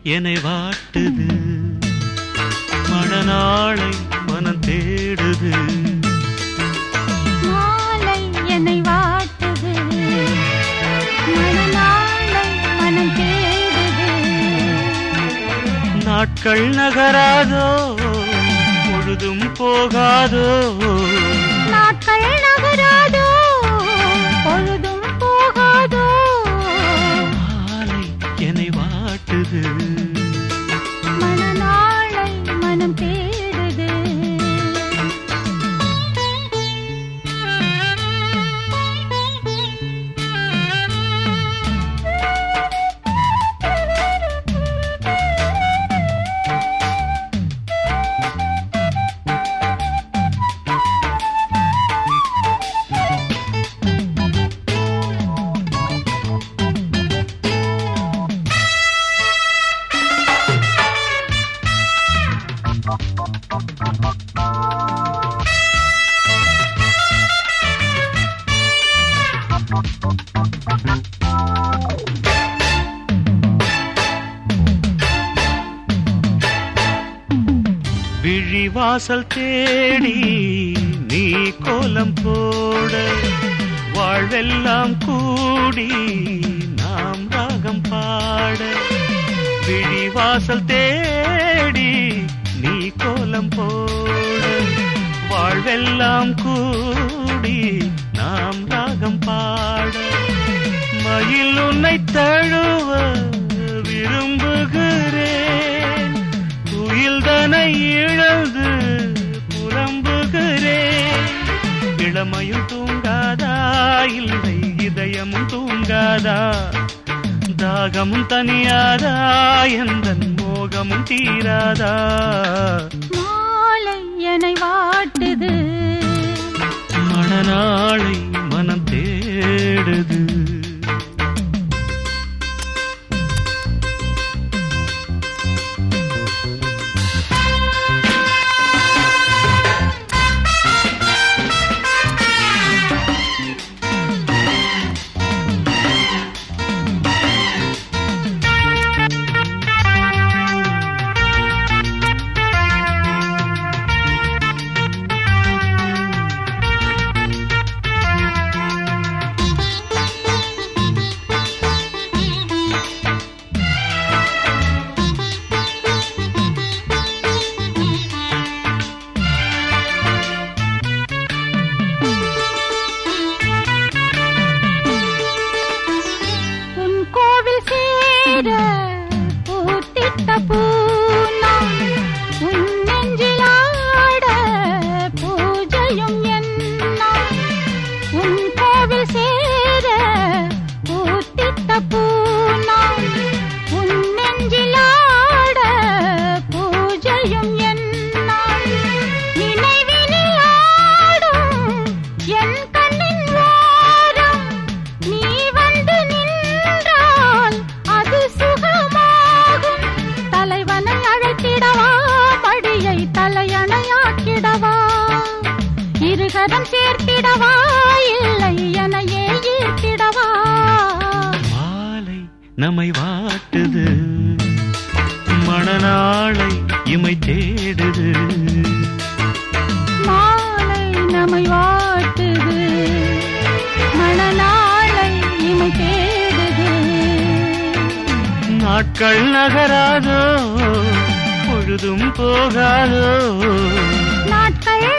என்னை வாட்டுது மணநாளை மனம் தேடுது மாலை என்னை வாட்டுது மணநாளை மனம் தேடுது நாட்கள் நகராதோ பொழுதும் போகாதோ நாட்கள் நகராதோ பொழுதும் போகாதோ மாலை என்னை வாட்டுது மணநாளை மனம் தேடுது விழிவாசல் தேடி நீ கோலம் போட வாழ்வெல்லாம் கூடி நாம் ராகம் பாட விழிவாசல் தேடி நீ கோலம் போட வாழ்வெல்லாம் கூடி நாம் ராகம் பாட மயில் உன்னை தழுவ விரும்புகிறேன் துயில்தனை இழந்து புலம்புகிறேன் இளமையும் தூங்காதா இல்லை இதயமும் தூங்காதா தாகமும் தனியாதா எந்த மோகமும் தீராதா மாலை என்னை வாட்டுது மணநாளை மனம் தேடுது உன் கோவில் சேர பூத்திட்ட பூனாம் உன் நெஞ்சில் ஆட பூஜையும் என்னாம் உன் கோவில் சேர பூத்திட்ட பூனாம் உன் நெஞ்சில் ஆட பூஜையும் என்னாம் நினைவினில் ஆடும் என் கண்ணின் ஓரம் நீ வந்து நின்றால் அது சுகமாகும் தலைவனை அழைத்திடவா படியை தலையணையாக்கிடவா இருகரம் சேர்த்திடவா இல்லை எனையே ஈர்த்திடவா மாலை நம்மை வாட்டுது மணநாளை இமை தேடுது மாலை நம்மை வாட்டுது மணநாளை இமை தேடுது நாட்கள் நகராதோ பொழுதும் போகாதோ நாட்கள்